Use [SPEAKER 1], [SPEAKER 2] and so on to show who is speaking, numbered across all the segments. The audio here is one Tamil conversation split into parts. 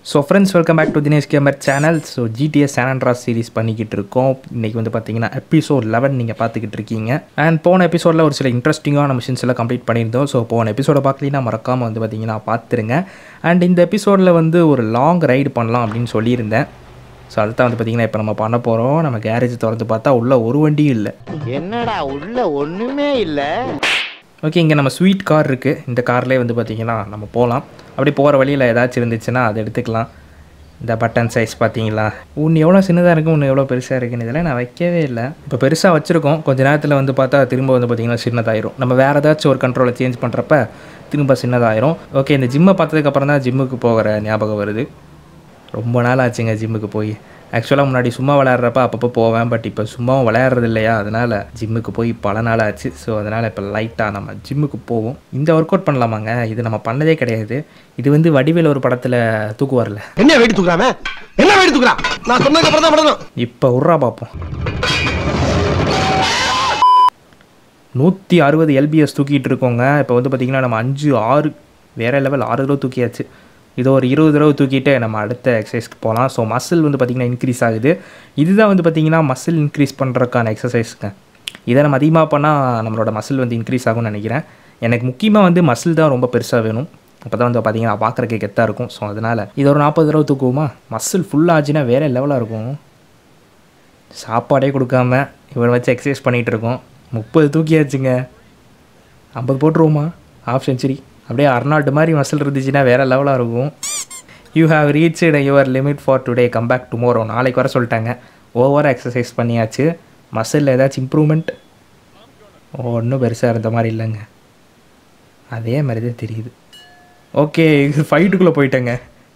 [SPEAKER 1] So friends welcome back to Dinesh Gamer channel so GTS San Andreas series பண்ணிக்கிட்டு இருக்கோம் இன்றைக்கி வந்து பார்த்தீங்கன்னா எபிசோட் லெவன் நீங்கள் பார்த்துக்கிட்டு இருக்கீங்க அண்ட் போன எபிசோடில் ஒரு சில இன்ட்ரெஸ்டிங்கான மிஷின்ஸ் எல்லாம் கம்ப்ளீட் பண்ணியிருந்தோம் ஸோ போன எபிசோட பார்க்கலனா மறக்காமல் வந்து பார்த்தீங்கன்னா பார்த்துருங்க அண்ட் இந்த எபிசோடில் வந்து ஒரு லாங் ரைடு பண்ணலாம் அப்படின்னு சொல்லியிருந்தேன் ஸோ அதுதான் வந்து பார்த்தீங்கன்னா இப்போ நம்ம பண்ண போகிறோம் நம்ம கேரேஜ் திறந்து பார்த்தா உள்ள ஒரு வண்டியும் இல்லை
[SPEAKER 2] என்னடா உள்ள ஒண்ணுமே இல்ல
[SPEAKER 1] ஓகே இங்கே நம்ம ஸ்வீட் கார் இருக்குது இந்த கார்லேயே வந்து பார்த்தீங்கன்னா நம்ம போகலாம் அப்படி போகிற வழியில் ஏதாச்சும் இருந்துச்சுன்னா அதை எடுத்துக்கலாம் இந்த பட்டன் சைஸ் பார்த்தீங்களா ஒன்று எவ்வளோ சின்னதாக இருக்குது ஒன்று எவ்வளோ பெருசாக இருக்குன்னு இதெல்லாம் நான் வைக்கவே இல்லை இப்போ பெருசாக வச்சுருக்கோம் கொஞ்ச நேரத்தில் வந்து பார்த்தா திரும்ப வந்து பார்த்திங்கன்னா சின்னதாயிரும் நம்ம வேறு ஏதாச்சும் ஒரு கண்ட்ரோலை சேஞ்ச் பண்ணுறப்ப திரும்ப சின்னதாயிரும் ஓகே இந்த ஜிம்மை பார்த்ததுக்கப்புறம் தான் ஜிம்முக்கு போகிற ஞாபகம் வருது ரொம்ப நாள் ஆச்சுங்க ஜிம்முக்கு போய் ஆக்சுவலாக முன்னாடி சும்மா விளையாடுறப்ப அப்பப்போ போவேன் பட் இப்போ சும்மாவும் விளையாடுறது இல்லையா அதனால் ஜிம்முக்கு போய் பல நாள் ஆச்சு ஸோ அதனால் இப்போ லைட்டாக நம்ம ஜிம்முக்கு போவோம் இந்த ஒர்க் அவுட் பண்ணலாமாங்க இது நம்ம பண்ணதே கிடையாது இது வந்து வடிவேல் ஒரு படத்தில் தூக்குவார்ல
[SPEAKER 3] என்ன வெயிட் தூக்குறாம என்ன வெயிட் தூக்குறான் நான் சொன்னதுக்கு அப்புறம் தான் பண்ணணும்
[SPEAKER 1] இப்போ உர்றா பார்ப்போம் நூற்றி அறுபது எல்பிஎஸ் தூக்கிட்டு இருக்கோங்க இப்போ வந்து பார்த்திங்கன்னா நம்ம அஞ்சு ஆறு வேறு லெவல் ஆறு தடவை தூக்கியாச்சு இது ஒரு இருபது தடவை தூக்கிட்டு நம்ம அடுத்த எக்ஸசைஸ்க்கு போகலாம் ஸோ மசில் வந்து பார்த்திங்கன்னா இன்க்ரீஸ் ஆகுது இதுதான் வந்து பார்த்திங்கன்னா மசில் இன்க்ரீஸ் பண்ணுறதுக்கான எக்ஸசைஸுங்க இதை நம்ம அதிகமாக பண்ணால் நம்மளோட மசில் வந்து இன்க்ரீஸ் ஆகும்னு நினைக்கிறேன் எனக்கு முக்கியமாக வந்து மசில் தான் ரொம்ப பெருசாக வேணும் அப்போ தான் வந்து பார்த்திங்கன்னா பார்க்குறக்கு கெத்தாக இருக்கும் ஸோ அதனால் இது ஒரு நாற்பது தடவை தூக்குவோமா மசில் ஃபுல்லாச்சுன்னா வேறு லெவலாக இருக்கும் சாப்பாடே கொடுக்காம இவரை வச்சு எக்ஸசைஸ் பண்ணிகிட்டு இருக்கோம் முப்பது தூக்கியாச்சுங்க ஐம்பது போட்டுருவோமா ஹாஃப் செஞ்சுரி அப்படியே அர்னால்டு மாதிரி மசில் இருந்துச்சுன்னா வேறு லெவலாக இருக்கும் you have reach your limit for today come back tomorrow நாளைக்கு வர சொல்லிட்டாங்க ஓவராக எக்ஸசைஸ் பண்ணியாச்சு மசிலில் ஏதாச்சும் இம்ப்ரூவ்மெண்ட் ஒன்றும் பெருசாக இருந்த மாதிரி இல்லைங்க அதே மாதிரி தான் தெரியுது ஓகே இது ஃபைட்டுக்குள்ளே போயிட்டேங்க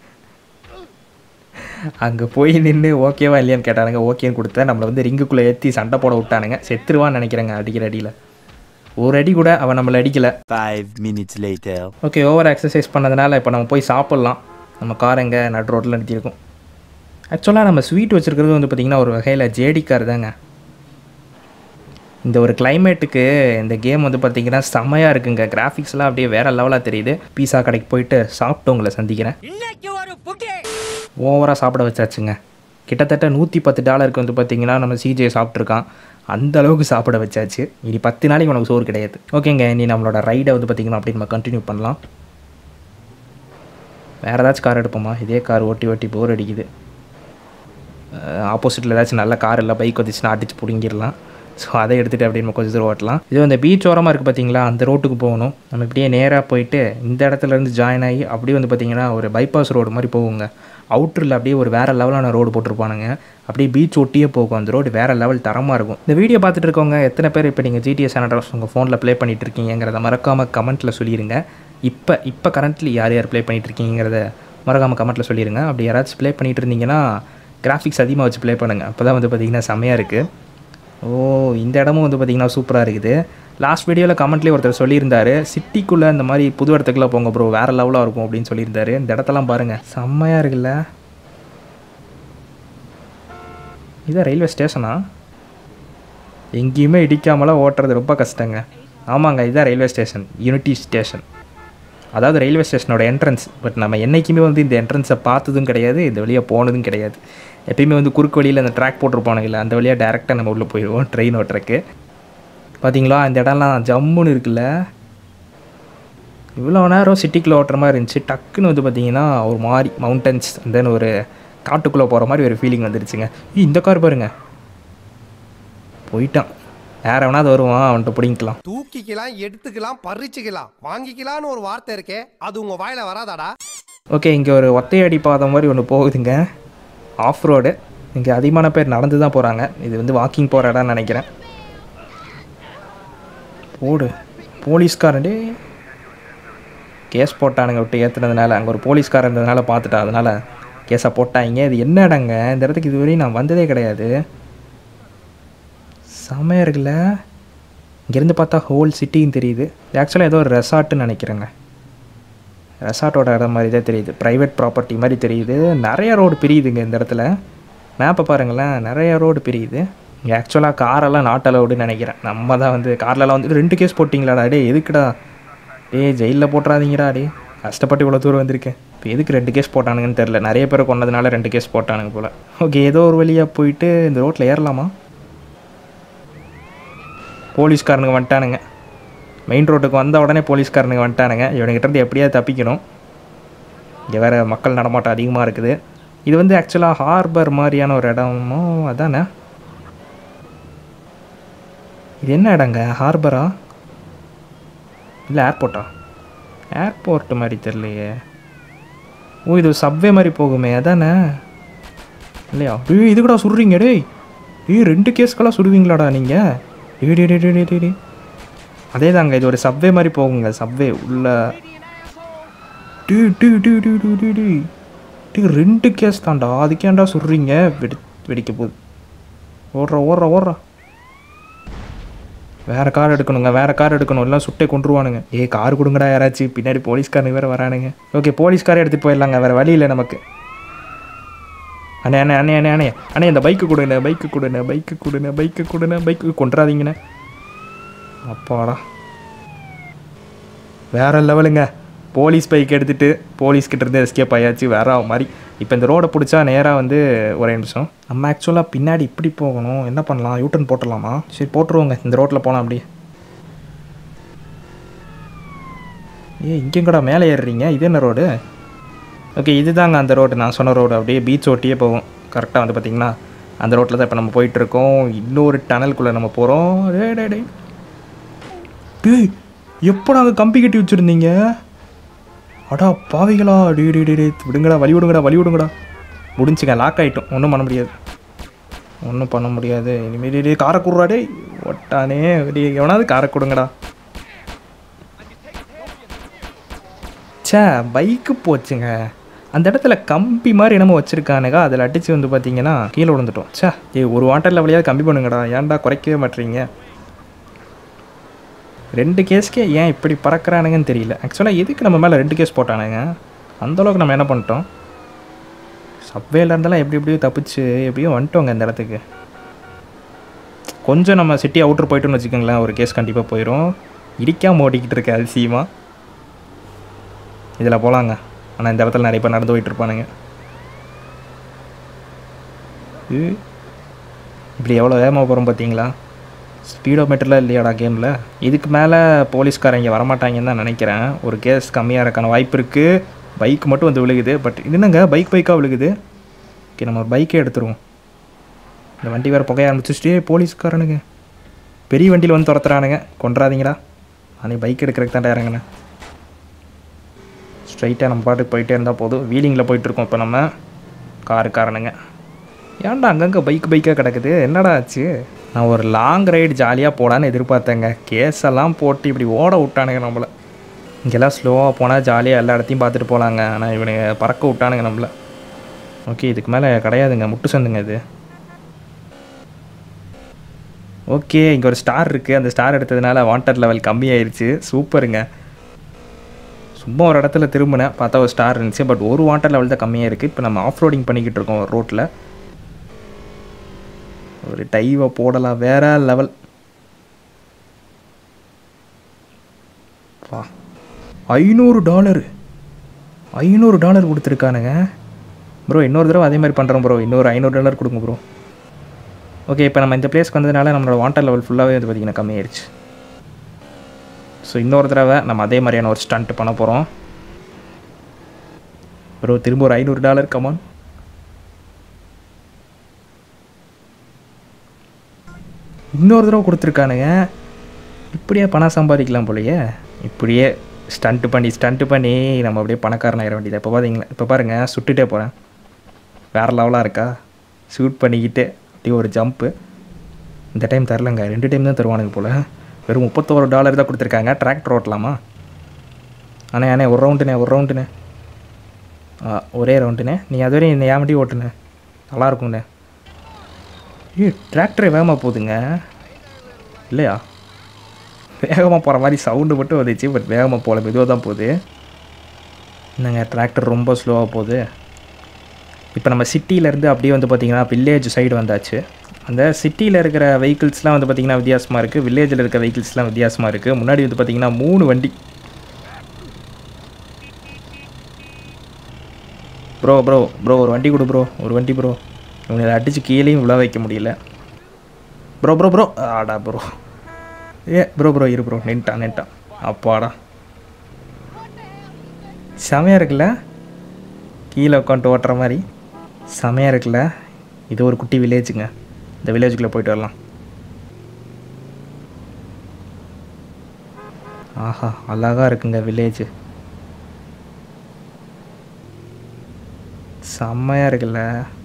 [SPEAKER 1] அங்கே போய் நின்று ஓகேவா இல்லையான்னு கேட்டானுங்க ஓகேன்னு கொடுத்தேன் நம்மளை வந்து ரிங்குக்குள்ளே ஏற்றி சண்டை போட விட்டானுங்க செத்துருவான்னு நினைக்கிறேங்க அடிக்கிற அடியில் ஒரு அடி கூட அவன் நம்மளை அடிக்கலை
[SPEAKER 4] Five minutes later.
[SPEAKER 1] Okay over exercise பண்ணதுனால இப்போ நம்ம போய் சாப்பிட்லாம் நம்ம கார் எங்கே நடு ரோட்டில் நிறுத்தியிருக்கோம் ஆக்சுவலாக நம்ம ஸ்வீட் வச்சுருக்கிறது வந்து பார்த்திங்கன்னா ஒரு வகையில் ஜேடி கார் தாங்க இந்த ஒரு கிளைமேட்டுக்கு இந்த கேம் வந்து பார்த்திங்கன்னா செம்மையாக இருக்குங்க கிராஃபிக்ஸ்லாம் அப்படியே வேறு லெவலாக தெரியுது பீஸா கடைக்கு போயிட்டு சாப்பிட்டு உங்களை சந்திக்கிறேன் ஓவராக சாப்பிட வச்சாச்சுங்க கிட்டத்தட்ட நூற்றி பத்து டாலருக்கு வந்து பார்த்திங்கன்னா நம்ம சிஜே சாப்பிட்ருக்கான் அந்த அளவுக்கு சாப்பிட வச்சாச்சு இனி பத்து நாளைக்கு உனக்கு சோறு கிடையாது ஓகேங்க இனி நம்மளோட ரைடை வந்து பார்த்திங்கன்னா அப்படி நம்ம கண்டினியூ பண்ணலாம் வேறு ஏதாச்சும் கார் எடுப்போமா இதே கார் ஓட்டி ஓட்டி போர் அடிக்குது ஆப்போசிட்டில் ஏதாச்சும் நல்ல கார் இல்லை பைக் வந்துச்சுன்னா அடிச்சு பிடுங்கிடலாம் ஸோ அதை எடுத்துகிட்டு அப்படியே நம்ம கொஞ்சம் தூரம் ஓட்டலாம் இது அந்த பீச் ஓரமாக இருக்குது பார்த்தீங்களா அந்த ரோட்டுக்கு போகணும் நம்ம இப்படியே நேராக போயிட்டு இந்த இடத்துல இருந்து ஜாயின் ஆகி அப்படியே வந்து பார்த்திங்கன்னா ஒரு பைபாஸ் ரோடு மாதிரி போகுங்க அவுட்டரில் அப்படியே ஒரு வேறு லெவலான ரோடு போட்டிருப்பானுங்க அப்படியே பீச் ஒட்டியே போகும் அந்த ரோடு வேறு லெவல் தரமாக இருக்கும் இந்த வீடியோ பார்த்துட்டு இருக்கவங்க எத்தனை பேர் இப்போ நீங்கள் ஜிடிஎஸ் அனட்ராஸ் உங்கள் ஃபோனில் ப்ளே பண்ணிட்டு இருக்கீங்கிறத மறக்காமல் கமெண்ட்டில் சொல்லிடுங்க இப்போ இப்போ கரண்ட்லி யார் யார் ப்ளே பண்ணிட்டு இருக்கீங்கிறத மறக்காமல் கமெண்ட்டில் சொல்லிடுங்க அப்படி யாராச்சும் ப்ளே பண்ணிட்டு இருந்தீங்கன்னா கிராஃபிக்ஸ் அதிகமாக வச்சு ப்ளே பண்ணுங்கள் அப்போ தான் வந்து பார்த்திங்கன்னா செம்மையாக இருக்குது ஓ இந்த இடமும் வந்து பார்த்திங்கன்னா சூப்பராக இருக்குது லாஸ்ட் வீடியோவில் கமெண்ட்லேயே ஒருத்தர் சொல்லியிருந்தாரு சிட்டிக்குள்ளே இந்த மாதிரி புது இடத்துக்குள்ளே போங்க ப்ரோ வேறு லெவலாக இருக்கும் அப்படின்னு சொல்லியிருந்தாரு இந்த இடத்தெல்லாம் பாருங்கள் செம்மையாக இருக்குல்ல இதான் ரயில்வே ஸ்டேஷனா எங்கேயுமே இடிக்காமலாம் ஓட்டுறது ரொம்ப கஷ்டங்க ஆமாங்க இதுதான் ரயில்வே ஸ்டேஷன் யூனிட்டி ஸ்டேஷன் அதாவது ரயில்வே ஸ்டேஷனோட என்ட்ரன்ஸ் பட் நம்ம என்றைக்குமே வந்து இந்த என்ட்ரன்ஸை பார்த்ததும் கிடையாது இந்த வழியாக போனதும் கிடையாது எப்பயுமே வந்து குறுக்கு வழியில் அந்த ட்ராக் போட்டிருப்பானுங்கள அந்த வழியாக டேரெக்டாக நம்ம உள்ளே போயிடுவோம் ட்ரெயின் ஓட்டுறக்கு பார்த்தீங்களா இந்த இடம்லாம் ஜம்முன்னு இருக்குல்ல இவ்வளோ நேரம் சிட்டிக்குள்ளே ஓட்டுற மாதிரி இருந்துச்சு டக்குன்னு வந்து பார்த்தீங்கன்னா ஒரு மாதிரி மவுண்டன்ஸ் தென் ஒரு காட்டுக்குள்ளே போகிற மாதிரி ஒரு ஃபீலிங் வந்துருச்சுங்க ஏய், இந்த கார் பாருங்க போயிட்டான் வேற எவனாவது வருவான் அவன்கிட்ட பிடிங்கிக்கலாம்
[SPEAKER 3] தூக்கிக்கலாம் எடுத்துக்கலாம் பறிச்சுக்கலாம் வாங்கிக்கலாம்னு ஒரு வார்த்தை இருக்கே அது உங்க வாயில வராதாடா
[SPEAKER 1] ஓகே இங்கே ஒரு ஒத்தையடி பாதை மாதிரி ஒன்று போகுதுங்க ஆஃப் ரோடு இங்கே அதிகமான பேர் நடந்து தான் போகிறாங்க இது வந்து வாக்கிங் போகிற இடம்னு நினைக்கிறேன் போடு போலீஸ்காரன் டேய் கேஸ் போட்டானுங்க விட்டு ஏற்றுனதுனால அங்கே ஒரு போலீஸ்காரன் இருந்ததுனால பார்த்துட்டா அதனால் கேஸை போட்டாங்க இது என்ன இடங்க இந்த இடத்துக்கு இதுவரையும் நான் வந்ததே கிடையாது செமையாக இருக்குல்ல இங்கேருந்து பார்த்தா ஹோல் சிட்டின்னு தெரியுது இது ஆக்சுவலாக ஏதோ ஒரு ரெசார்ட்டுன்னு நினைக்கிறேங்க ரெசார்ட்டோட இடம் மாதிரி தான் தெரியுது ப்ரைவேட் ப்ராப்பர்ட்டி மாதிரி தெரியுது நிறைய ரோடு பிரியுதுங்க இந்த இடத்துல மேப்பை பாருங்களேன் நிறைய ரோடு பிரியுது இங்கே ஆக்சுவலாக காரெல்லாம் நாட் அலவுடுன்னு நினைக்கிறேன் நம்ம தான் வந்து கார்லலாம் வந்து ரெண்டு கேஸ் போட்டிங்களாடா டே எதுக்குடா டேய் ஜெயிலில் போட்டுறாதீங்கடா டே கஷ்டப்பட்டு இவ்வளோ தூரம் வந்திருக்கேன் இப்போ எதுக்கு ரெண்டு கேஸ் போட்டானுங்கன்னு தெரில நிறைய பேர் கொண்டதுனால ரெண்டு கேஸ் போட்டானுங்க போல் ஓகே ஏதோ ஒரு வழியாக போயிட்டு இந்த ரோட்டில் ஏறலாமா போலீஸ்காரனுங்க வந்துட்டானுங்க மெயின் ரோட்டுக்கு வந்த உடனே போலீஸ்காரனுங்க வந்துட்டானுங்க இவனுங்கிட்ட இருந்து எப்படியாவது தப்பிக்கணும் இங்கே வேறு மக்கள் நடமாட்டம் அதிகமாக இருக்குது இது வந்து ஆக்சுவலாக ஹார்பர் மாதிரியான ஒரு இடமோ அதானே இது என்ன இடங்க ஹார்பரா இல்லை ஏர்போர்ட்டா ஏர்போர்ட் மாதிரி தெரியலையே ஓ இது சப்வே மாதிரி போகுமே அதானே இல்லையா டேய் இது கூட சுடுறீங்க டேய் ஏய் ரெண்டு கேஸ்க்கெல்லாம் சுடுவீங்களாடா நீங்கள் டே டே டே டே டே டே அதே தாங்க இது ஒரு சப்வே மாதிரி போகுங்க சப்வே உள்ள டீ டீ டீ டீ டீ டீ டீ டீ ரெண்டு கேஸ் தான்டா அதுக்கேண்டா சுடுறீங்க வெடி வெடிக்க போகுது ஓடுறா ஓடுறா ஓடுறா வேற கார் எடுக்கணுங்க வேற கார் எடுக்கணும் எல்லாம் சுட்டே கொண்டுருவானுங்க ஏ கார் கொடுங்கடா யாராச்சும் பின்னாடி போலீஸ்காரனுங்க வேற வரானுங்க ஓகே போலீஸ்காரே எடுத்துட்டு போயிடலாங்க வேற வழி இல்லை நமக்கு அண்ணே அண்ணே அண்ணே அண்ணே அண்ணே அண்ணே இந்த பைக்கு கொடுண்ணே பைக்கு கொடுண்ணே பைக்கு கொடுண்ணே பைக்கு கொடுண்ணே பைக்கு கொண்டுறாதீங்கண்ணே அப்பாடா வேற லெவலுங்க போலீஸ் பைக் எடுத்துட்டு போலீஸ் கிட்ட இருந்து எஸ்கேப் ஆயாச்சு வேற மாதிரி இப்போ இந்த ரோடை பிடிச்சா நேராக வந்து ஒரே நிமிஷம் நம்ம ஆக்சுவலாக பின்னாடி இப்படி போகணும் என்ன பண்ணலாம் யூட்டன் போட்டுடலாமா சரி போட்டுருவோங்க இந்த ரோட்டில் போகலாம் அப்படியே ஏ இங்கேங்கடா மேலே ஏறுறீங்க இது என்ன ரோடு ஓகே இதுதாங்க அந்த ரோடு நான் சொன்ன ரோடு அப்படியே பீச் ஓட்டியே போகும் கரெக்டாக வந்து பார்த்திங்கன்னா அந்த ரோட்டில் தான் இப்போ நம்ம போயிட்டுருக்கோம் இன்னொரு டனலுக்குள்ளே நம்ம போகிறோம் டே டே டே டேய் எப்போ நாங்கள் கம்பி கட்டி வச்சுருந்தீங்க அடா பாவிகளா டே டே டே டே விடுங்கடா வழி விடுங்கடா வழி விடுங்கடா முடிஞ்சுங்க லாக் ஆகிட்டோம் ஒன்றும் பண்ண முடியாது ஒன்றும் பண்ண முடியாது இனிமேல் டே காரை கொடுறா டேய் ஒட்டானே டேய் எவனாவது காரை கொடுங்கடா ச்சே பைக்கு போச்சுங்க அந்த இடத்துல கம்பி மாதிரி என்னமோ வச்சுருக்கானுங்க அதில் அடித்து வந்து பார்த்தீங்கன்னா கீழே விழுந்துட்டோம் ச்சே ஏய் ஒரு வாட்டர் லெவலையாவது கம்மி பண்ணுங்கடா ஏன்டா குறைக்கவே மாட்டீங்க ரெண்டு கேஸ்க்கே ஏன் இப்படி பறக்கிறானுங்கன்னு தெரியல ஆக்சுவலாக எதுக்கு நம்ம மேலே ரெண்டு கேஸ் போட்டானுங்க அந்த அளவுக்கு நம்ம என்ன பண்ணிட்டோம் சப்வேல இருந்தெல்லாம் எப்படி எப்படியோ தப்பிச்சு எப்படியோ வந்துட்டோங்க இந்த இடத்துக்கு கொஞ்சம் நம்ம சிட்டி அவுட்ரு போயிட்டோம்னு வச்சுக்கோங்களேன் ஒரு கேஸ் கண்டிப்பாக போயிடும் இடிக்காம ஓட்டிக்கிட்டு இருக்க அதிசயமாக இதில் போகலாங்க ஆனால் இந்த இடத்துல நிறைய பேர் நடந்து போயிட்டு இருப்பானுங்க இது இப்படி எவ்வளோ வேகமாக போகிறோம் பார்த்தீங்களா ஸ்பீடோ மீட்டரில் இல்லையாடா கேமில் இதுக்கு மேலே போலீஸ்காரங்க வரமாட்டாங்கன்னு தான் நினைக்கிறேன் ஒரு கேஸ் கம்மியாக இருக்கான வாய்ப்பு இருக்குது பைக் மட்டும் வந்து விழுகுது பட் இது என்னங்க பைக் பைக்காக விழுகுது ஓகே நம்ம ஒரு பைக்கே எடுத்துருவோம் இந்த வண்டி வேறு புகைய ஆரம்பிச்சுட்டே போலீஸ்காரனுங்க பெரிய வண்டியில் வந்து துரத்துறானுங்க கொண்டுறாதீங்கடா அன்னைக்கு பைக் எடுக்கிறதுக்கு தான்டா இறங்கினேன் ஸ்ட்ரைட்டாக நம்ம பாட்டுக்கு போயிட்டே இருந்தால் போதும் வீலிங்கில் போயிட்டுருக்கோம் இப்போ நம்ம காருக்காரனுங்க ஏன்டா அங்கங்கே பைக் பைக்காக கிடக்குது என்னடா ஆச்சு நான் ஒரு லாங் ரைடு ஜாலியாக போடான்னு எதிர்பார்த்தேங்க கேஸ் எல்லாம் போட்டு இப்படி ஓட விட்டானுங்க நம்மளை இங்கெல்லாம் ஸ்லோவாக போனால் ஜாலியாக எல்லா இடத்தையும் பார்த்துட்டு போகலாங்க ஆனால் இவனுங்க பறக்க விட்டானுங்க நம்மளை ஓகே இதுக்கு மேலே கிடையாதுங்க முட்டு சந்துங்க இது ஓகே இங்கே ஒரு ஸ்டார் இருக்குது அந்த ஸ்டார் எடுத்ததுனால வாண்டர் லெவல் கம்மியாயிருச்சு சூப்பருங்க சும்மா ஒரு இடத்துல திரும்பினேன் பார்த்தா ஒரு ஸ்டார் இருந்துச்சு பட் ஒரு வாட்டர் லெவல் தான் கம்மியாக இருக்குது இப்போ நம்ம ஆஃப் ரோடிங் பண்ணிக்கிட்டு இருக்கோம் ரோட்டில் ஒரு டைவை போடலாம் வேற லெவல் வா ஐநூறு டாலரு ஐநூறு டாலர் கொடுத்துருக்கானுங்க ப்ரோ இன்னொரு தடவை அதே மாதிரி பண்ணுறோம் ப்ரோ இன்னொரு ஐநூறு டாலர் கொடுங்க ப்ரோ ஓகே இப்போ நம்ம இந்த பிளேஸ்க்கு வந்ததுனால நம்மளோட வாட்டர் லெவல் ஃபுல்லாகவே வந்து பார்த்திங்கன்னா கம்மியாயிருச்சு ஸோ இன்னொரு தடவை நம்ம அதே மாதிரியான ஒரு ஸ்டண்ட் பண்ண போகிறோம் ப்ரோ திரும்ப ஒரு ஐநூறு டாலர் கமான் இன்னொரு தடவை கொடுத்துருக்கானுங்க இப்படியே பணம் சம்பாதிக்கலாம் போலயே இப்படியே ஸ்டண்ட்டு பண்ணி ஸ்டண்ட்டு பண்ணி நம்ம அப்படியே பணக்காரன் ஆயிட வேண்டியது இப்போ பார்த்தீங்களா இப்போ பாருங்கள் சுட்டுட்டே போகிறேன் வேறு லெவலாக இருக்கா ஷூட் பண்ணிக்கிட்டு அப்படியே ஒரு ஜம்ப்பு இந்த டைம் தரலங்க ரெண்டு டைம் தான் தருவானுங்க போல் வெறும் முப்பத்தோரு டாலர் தான் கொடுத்துருக்காங்க டிராக்டர் ஓட்டலாமா அண்ணே அண்ணே ஒரு ரவுண்டுண்ணே ஒரு ரவுண்டுண்ணே ஆ ஒரே ரவுண்டுண்ணே நீ அது வரையும் இந்த ஏன் வண்டி ஓட்டுண்ணே நல்லா இருக்கும்ண்ணே ஏ டிராக்டரே வேகமாக போகுதுங்க இல்லையா வேகமாக போகிற மாதிரி சவுண்டு மட்டும் வந்துச்சு பட் வேகமாக போகல மெதுவாக தான் போகுது என்னங்க டிராக்டர் ரொம்ப ஸ்லோவாக போகுது இப்போ நம்ம சிட்டியிலேருந்து அப்படியே வந்து பார்த்திங்கன்னா வில்லேஜ் சைடு வந்தாச்சு அந்த சிட்டியில் இருக்கிற வெஹிக்கிள்ஸ்லாம் வந்து பார்த்திங்கன்னா வித்தியாசமாக இருக்குது வில்லேஜில் இருக்கிற வெஹிக்கிள்ஸ்லாம் வித்தியாசமாக இருக்குது முன்னாடி வந்து பார்த்திங்கன்னா மூணு வண்டி ப்ரோ ப்ரோ ப்ரோ ஒரு வண்டி கொடு ப்ரோ ஒரு வண்டி ப்ரோ இவனை அடித்து கீழேயும் விழ வைக்க முடியல ப்ரோ ப்ரோ ப்ரோ ஆடா ப்ரோ ஏ ப்ரோ ப்ரோ இரு ப்ரோ நின்ட்டான் நின்ட்டான் அப்பாடா செமையாக இருக்குல்ல கீழே உட்காந்துட்டு ஓட்டுற மாதிரி செமையாக இருக்குல்ல இது ஒரு குட்டி வில்லேஜுங்க இந்த வில்லேஜுக்குள்ளே போயிட்டு வரலாம் ஆஹா அழகாக இருக்குங்க வில்லேஜ் செம்மையாக இருக்குல்ல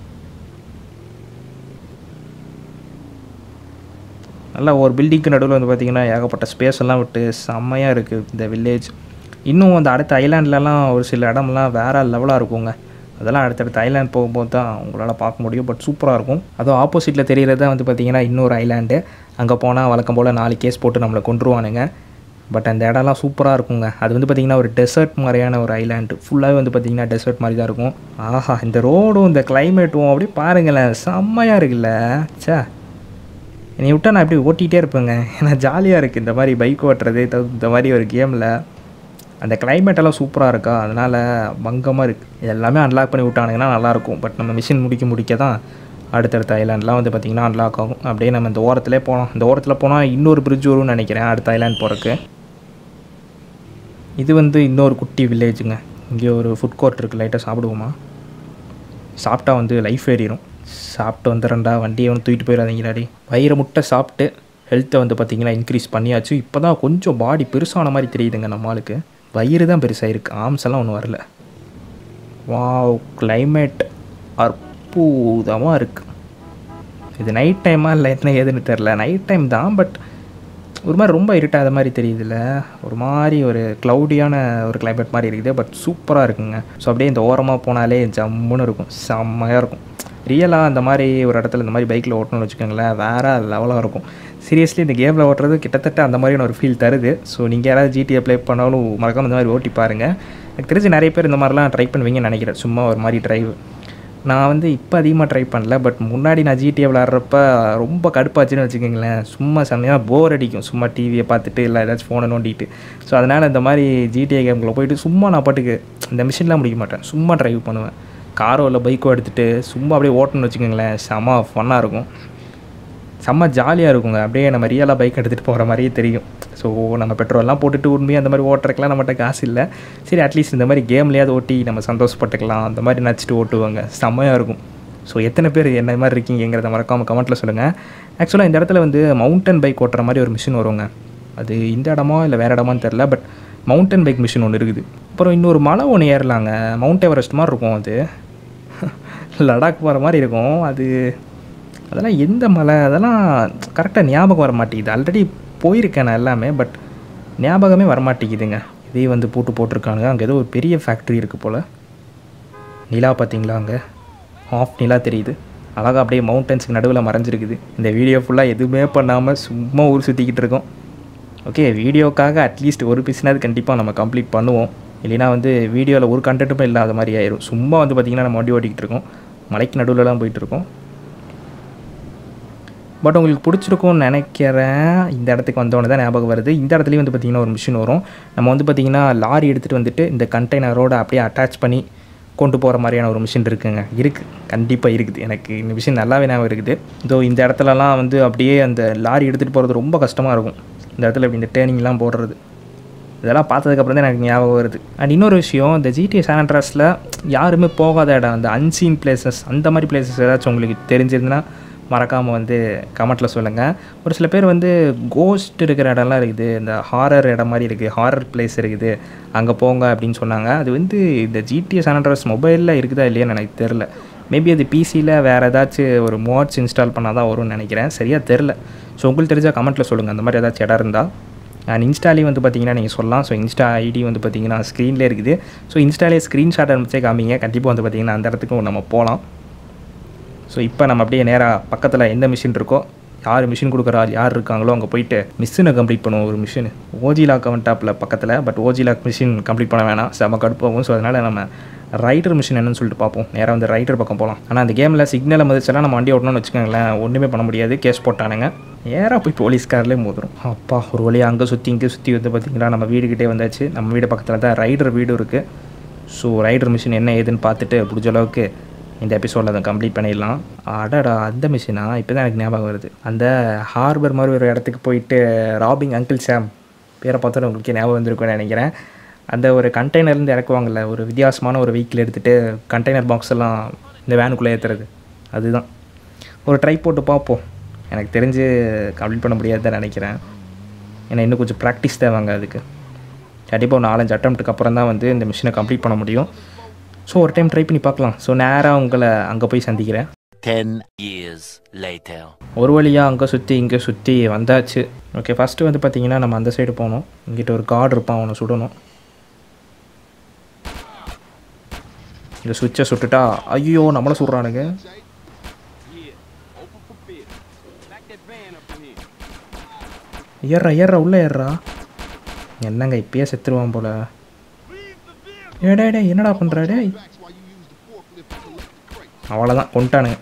[SPEAKER 1] நல்லா ஒரு பில்டிங்க்கு நடுவில் வந்து பார்த்திங்கன்னா ஏகப்பட்ட ஸ்பேஸ் எல்லாம் விட்டு செம்மையாக இருக்குது இந்த வில்லேஜ் இன்னும் அந்த அடுத்த ஐலாண்ட்லலாம் ஒரு சில இடம்லாம் வேறு லெவலாக இருக்குங்க அதெல்லாம் அடுத்தடுத்த ஐலாண்ட் போகும்போது தான் உங்களால் பார்க்க முடியும் பட் சூப்பராக இருக்கும் அதுவும் ஆப்போசிட்டில் தெரிகிறது வந்து பார்த்திங்கன்னா இன்னொரு ஐலாண்டு அங்கே போனால் வழக்கம் போல் நாலு கேஸ் போட்டு நம்மளை கொண்டுருவானுங்க பட் அந்த இடம்லாம் சூப்பராக இருக்குங்க அது வந்து பார்த்திங்கன்னா ஒரு டெசர்ட் மாதிரியான ஒரு ஐலாண்டு ஃபுல்லாகவே வந்து பார்த்திங்கன்னா டெசர்ட் மாதிரி தான் இருக்கும் ஆஹா இந்த ரோடும் இந்த கிளைமேட்டும் அப்படியே பாருங்களேன் செம்மையாக இருக்குல்ல சே என்னை விட்டால் நான் இப்படி ஓட்டிகிட்டே இருப்பேங்க ஏன்னா ஜாலியாக இருக்குது இந்த மாதிரி பைக் ஓட்டுறது த- இந்த மாதிரி ஒரு கேமில் அந்த climate எல்லாம் சூப்பராக இருக்கா அதனால் பங்கமாக இருக்குது எல்லாமே அன்லாக் பண்ணி விட்டானுங்கன்னா நல்லாயிருக்கும் பட் நம்ம மிஷின் முடிக்க முடிக்க தான் அடுத்தடுத்த ஐலாண்ட்லாம் வந்து பார்த்திங்கன்னா அன்லாக் ஆகும் அப்படியே நம்ம இந்த ஓரத்திலே போனோம் இந்த ஓரத்தில் போனால் இன்னொரு பிரிட்ஜ் வரும்னு நினைக்கிறேன் அடுத்த ஐலாண்ட் போகிறக்கு இது வந்து இன்னொரு குட்டி வில்லேஜுங்க இங்கே ஒரு ஃபுட் கோர்ட் இருக்குது லைட்டாக சாப்பிடுவோமா சாப்பிட்டா வந்து லைஃப் ஏறிடும் சாப்பிட்டு வந்துடுறேன்டா வண்டியை வந்து தூக்கிட்டு போயிடாதீங்கடாடி வயிறு முட்டை சாப்பிட்டு ஹெல்த்தை வந்து பார்த்திங்கன்னா இன்க்ரீஸ் பண்ணியாச்சு இப்போ தான் கொஞ்சம் பாடி பெருசான மாதிரி தெரியுதுங்க நம்ம ஆளுக்கு வயிறு தான் பெருசாக இருக்குது ஆம்ஸ் எல்லாம் ஒன்றும் வரல வாவ் climate அற்புதமாக இருக்குது இது நைட் டைமாக இல்லை என்ன ஏதுன்னு தெரில நைட் டைம் தான் பட் ஒரு மாதிரி ரொம்ப இருட்டாத மாதிரி தெரியுதுல்ல ஒரு மாதிரி ஒரு க்ளவுடியான ஒரு climate மாதிரி இருக்குது பட் சூப்பராக இருக்குங்க ஸோ அப்படியே இந்த ஓரமாக போனாலே ஜம்முன்னு இருக்கும் செம்மையாக இருக்கும் ரியலாக அந்த மாதிரி ஒரு இடத்துல இந்த மாதிரி பைக்கில் ஓட்டணும்னு வச்சுக்கோங்களேன் வேறு லெவலாக இருக்கும் சீரியஸ்லி இந்த கேமில் ஓட்டுறது கிட்டத்தட்ட அந்த மாதிரியான ஒரு ஃபீல் தருது ஸோ நீங்கள் யாராவது ஜிடி அப்ளை பண்ணாலும் மறக்காம இந்த மாதிரி ஓட்டி பாருங்கள் எனக்கு தெரிஞ்சு நிறைய பேர் இந்த மாதிரிலாம் ட்ரை பண்ணுவீங்கன்னு நினைக்கிறேன் சும்மா ஒரு மாதிரி டிரைவ் நான் வந்து இப்போ அதிகமாக ட்ரை பண்ணல பட் முன்னாடி நான் ஜிடிஏ விளாட்றப்ப ரொம்ப கடுப்பாச்சுன்னு வச்சுக்கோங்களேன் சும்மா செம்மையாக போர் அடிக்கும் சும்மா டிவியை பார்த்துட்டு இல்லை ஏதாச்சும் ஃபோனை நோண்டிட்டு ஸோ அதனால் இந்த மாதிரி ஜிடிஏ கேம்குள்ளே போயிட்டு சும்மா நான் பாட்டுக்கு இந்த மிஷின்லாம் முடிக்க மாட்டேன் சும்மா டிரைவ் பண்ணுவேன் காரோ இல்லை பைக்கோ எடுத்துகிட்டு சும்மா அப்படியே ஓட்டணும்னு வச்சுக்கோங்களேன் செம ஃபன்னாக இருக்கும் செம்ம ஜாலியாக இருக்குங்க அப்படியே நம்ம ரியலாக பைக் எடுத்துகிட்டு போகிற மாதிரியே தெரியும் ஸோ நம்ம பெட்ரோல்லாம் போட்டுட்டு உண்மையாக அந்த மாதிரி ஓட்டுறதுக்கெலாம் நம்மகிட்ட காசு இல்லை சரி அட்லீஸ்ட் இந்த மாதிரி கேம்லேயாவது ஓட்டி நம்ம சந்தோஷப்பட்டுக்கலாம் அந்த மாதிரி நடிச்சிட்டு ஓட்டுவாங்க செம்மையாக இருக்கும் ஸோ எத்தனை பேர் என்ன மாதிரி இருக்கீங்கிறத மறக்காமல் கமெண்ட்டில் சொல்லுங்கள் ஆக்சுவலாக இந்த இடத்துல வந்து மவுண்டன் பைக் ஓட்டுற மாதிரி ஒரு மிஷின் வருங்க அது இந்த இடமா இல்லை வேறு இடமான்னு தெரில பட் மவுண்டன் பைக் மிஷின் ஒன்று இருக்குது அப்புறம் இன்னொரு மலை ஒன்று ஏறலாங்க மவுண்ட் எவரெஸ்ட் மாதிரி இருக்கும் அது லடாக் போகிற மாதிரி இருக்கும் அது அதெல்லாம் எந்த மலை அதெல்லாம் கரெக்டாக ஞாபகம் வர மாட்டேங்குது ஆல்ரெடி போயிருக்கேன் நான் எல்லாமே பட் ஞாபகமே வர மாட்டேங்குதுங்க இதே வந்து போட்டு போட்டிருக்காங்க அங்கே ஏதோ ஒரு பெரிய ஃபேக்ட்ரி இருக்குது போல் நிலா பார்த்தீங்களா அங்கே ஆஃப் நிலா தெரியுது அழகாக அப்படியே மவுண்டன்ஸுக்கு நடுவில் மறைஞ்சிருக்குது இந்த வீடியோ ஃபுல்லாக எதுவுமே பண்ணாமல் சும்மா ஊர் சுற்றிக்கிட்டு இருக்கோம் ஓகே வீடியோக்காக அட்லீஸ்ட் ஒரு பிஸ்னாவது கண்டிப்பாக நம்ம கம்ப்ளீட் பண்ணுவோம் இல்லைனா வந்து வீடியோவில் ஒரு கண்டென்ட்டுமே இல்லாத மாதிரி ஆயிரும் சும்மா வந்து பார்த்திங்கன்னா நம்ம வண்டி ஓட்டிக்கிட்டு இருக்கோம் மலைக்கு நடுவிலலாம் போயிட்டு இருக்கோம் பட் உங்களுக்கு பிடிச்சிருக்கும்னு நினைக்கிறேன் இந்த இடத்துக்கு வந்தோடனே தான் ஞாபகம் வருது இந்த இடத்துலையும் வந்து பார்த்திங்கன்னா ஒரு மிஷின் வரும் நம்ம வந்து பார்த்திங்கன்னா லாரி எடுத்துகிட்டு வந்துட்டு இந்த கண்டெய்னரோட அப்படியே அட்டாச் பண்ணி கொண்டு போகிற மாதிரியான ஒரு மிஷின் இருக்குங்க இருக்குது கண்டிப்பாக இருக்குது எனக்கு இந்த மிஷின் நல்லாவே ஞாபகம் இருக்குது இதோ இந்த இடத்துலலாம் வந்து அப்படியே அந்த லாரி எடுத்துகிட்டு போகிறது ரொம்ப கஷ்டமாக இருக்கும் இந்த இடத்துல இப்படி இந்த டேர்னிங்லாம் போடுறது இதெல்லாம் பார்த்ததுக்கப்புறம் தான் எனக்கு ஞாபகம் வருது அண்ட் இன்னொரு விஷயம் இந்த ஜிடிஏ சானட்ராஸில் யாருமே போகாத இடம் அந்த அன்சீன் பிளேசஸ் அந்த மாதிரி பிளேசஸ் ஏதாச்சும் உங்களுக்கு தெரிஞ்சிருந்துன்னா மறக்காமல் வந்து கமெண்ட்டில் சொல்லுங்கள் ஒரு சில பேர் வந்து கோஸ்ட் இருக்கிற இடம்லாம் இருக்குது இந்த ஹாரர் இடம் மாதிரி இருக்குது ஹாரர் பிளேஸ் இருக்குது அங்கே போங்க அப்படின்னு சொன்னாங்க அது வந்து இந்த ஜிடிஏ சானட்ராஸ் மொபைலில் இருக்குதா இல்லையான்னு எனக்கு தெரில மேபி அது பிசியில் வேறு ஏதாச்சும் ஒரு மோட்ஸ் இன்ஸ்டால் பண்ணால் தான் வரும்னு நினைக்கிறேன் சரியாக தெரில ஸோ உங்களுக்கு தெரிஞ்சால் கமெண்ட்டில் சொல்லுங்கள் அந்த மாதிரி ஏதாச்சும் இடம் இருந்தால் அண்ட் இன்ஸ்டாலையும் வந்து பார்த்தீங்கன்னா நீங்கள் சொல்லலாம் ஸோ இன்ஸ்டா ஐடி வந்து பார்த்தீங்கன்னா ஸ்க்ரீன்லேயே இருக்குது ஸோ இன்ஸ்டாலே ஸ்க்ரீன்ஷாட் அனுப்பிச்சே காமிங்க கண்டிப்பாக வந்து பார்த்தீங்கன்னா அந்த இடத்துக்கும் நம்ம போகலாம் ஸோ இப்போ நம்ம அப்படியே நேராக பக்கத்தில் எந்த மிஷின் இருக்கோ யார் மிஷின் கொடுக்குற ஆள் யார் இருக்காங்களோ அங்கே போயிட்டு மிஷினை கம்ப்ளீட் பண்ணுவோம் ஒரு மிஷின் ஓஜிலாக் அவன் டாப்பில் பக்கத்தில் பட் ஓஜிலாக் மிஷின் கம்ப்ளீட் பண்ண வேணாம் செம கடுப்பாகும் ஸோ அதனால் நம்ம ரைடர் மிஷின் என்னன்னு சொல்லிட்டு பார்ப்போம் நேராக வந்து ரைடர் பக்கம் போகலாம் ஆனால் அந்த கேமில் சிக்னலை மதிச்செல்லாம் நம்ம வண்டி ஓட்டணும்னு வச்சுக்கோங்களேன் ஒன்றுமே பண்ண முடியாது கேஸ் போட்டானுங்க நேராக போய் போலீஸ்கார்லேயே மோதுரும் அப்பா ஒரு வழியாக அங்கே சுற்றி இங்கே சுற்றி வந்து பார்த்திங்கன்னா நம்ம வீடுக்கிட்டே வந்தாச்சு நம்ம வீடு பக்கத்தில் தான் ரைடர் வீடு இருக்குது ஸோ ரைடர் மிஷின் என்ன ஏதுன்னு பார்த்துட்டு பிடிச்ச அளவுக்கு இந்த எபிசோடில் அதை கம்ப்ளீட் பண்ணிடலாம் அடடா அந்த மிஷினா இப்போ தான் எனக்கு ஞாபகம் வருது அந்த ஹார்பர் மாதிரி ஒரு இடத்துக்கு போயிட்டு ராபிங் அங்கிள் சாம் பேரை பார்த்தா உங்களுக்கு ஞாபகம் வந்திருக்கும்னு நினைக்கிறேன் அந்த ஒரு கண்டெய்னர்லேருந்து இறக்குவாங்கல்ல ஒரு வித்தியாசமான ஒரு வெஹிக்கிள் எடுத்துகிட்டு கண்டெய்னர் பாக்ஸ் எல்லாம் இந்த வேனுக்குள்ளே ஏற்றுறது அதுதான் ஒரு ட்ரை போட்டு பார்ப்போம் எனக்கு தெரிஞ்சு கம்ப்ளீட் பண்ண முடியாது தான் நினைக்கிறேன் ஏன்னா இன்னும் கொஞ்சம் ப்ராக்டிஸ் தேவைங்க அதுக்கு கண்டிப்பாக ஒரு நாலஞ்சு அட்டம்ப்ட்டுக்கு அப்புறம் தான் வந்து இந்த மிஷினை கம்ப்ளீட் பண்ண முடியும் ஸோ ஒரு டைம் ட்ரை பண்ணி பார்க்கலாம் ஸோ நேராக உங்களை அங்கே போய் சந்திக்கிறேன்
[SPEAKER 4] 10 years later.
[SPEAKER 1] ஒரு வழியாக அங்கே சுற்றி இங்கே சுற்றி வந்தாச்சு ஓகே ஃபஸ்ட்டு வந்து பார்த்தீங்கன்னா நம்ம அந்த சைடு போகணும் இங்கிட்ட ஒரு கார்டு இருப்பான் அவனை சுடணும் இந்த சுவிட்சை சுட்டுட்டா ஐயோ நம்மளை சுடுறானுங்க ஏறா ஏறா உள்ளே ஏறா என்னங்க இப்பயே செத்துருவான் போல ஏடா டே என்னடா பண்ணுறா டேய் அவ்வளோதான் கொண்டுட்டானுங்க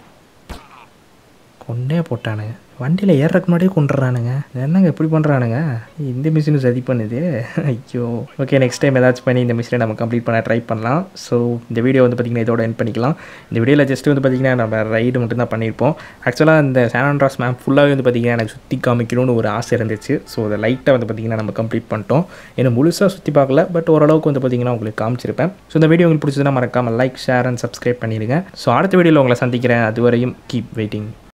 [SPEAKER 1] கொண்டே போட்டானுங்க வண்டியில் ஏறக்கு முன்னாடியே கொண்டுறானுங்க என்னங்க இப்படி பண்ணுறானுங்க இந்த மிஷினும் சதி பண்ணுது ஐயோ ஓகே நெக்ஸ்ட் டைம் ஏதாச்சும் பண்ணி இந்த மிஷினை நம்ம கம்ப்ளீட் பண்ண ட்ரை பண்ணலாம் ஸோ இந்த வீடியோ வந்து பார்த்திங்கன்னா இதோட என் பண்ணிக்கலாம் இந்த வீடியோவில் ஜஸ்ட் வந்து பார்த்திங்கன்னா நம்ம ரைடு மட்டும் தான் பண்ணியிருப்போம் ஆக்சுவலாக இந்த சானாண்ட்ராஸ் மேம் ஃபுல்லாகவே வந்து பார்த்திங்கன்னா எனக்கு சுற்றி காமிக்கணும்னு ஒரு ஆசை இருந்துச்சு ஸோ அதை லைட்டாக வந்து பார்த்திங்கன்னா நம்ம கம்ப்ளீட் பண்ணிட்டோம் ஏன்னா முழுசாக சுற்றி பார்க்கல பட் ஓரளவுக்கு வந்து பார்த்திங்கன்னா உங்களுக்கு காமிச்சிருப்பேன் ஸோ இந்த வீடியோ உங்களுக்கு பிடிச்சதுன்னா மறக்காமல் லைக் ஷேர் அண்ட் சப்ஸ்கிரைப் பண்ணிடுங்க ஸோ அடுத்த வீடியோவில் உங்களை சந்திக்கிறேன் அதுவரையும் கீப் வெயிட்டிங்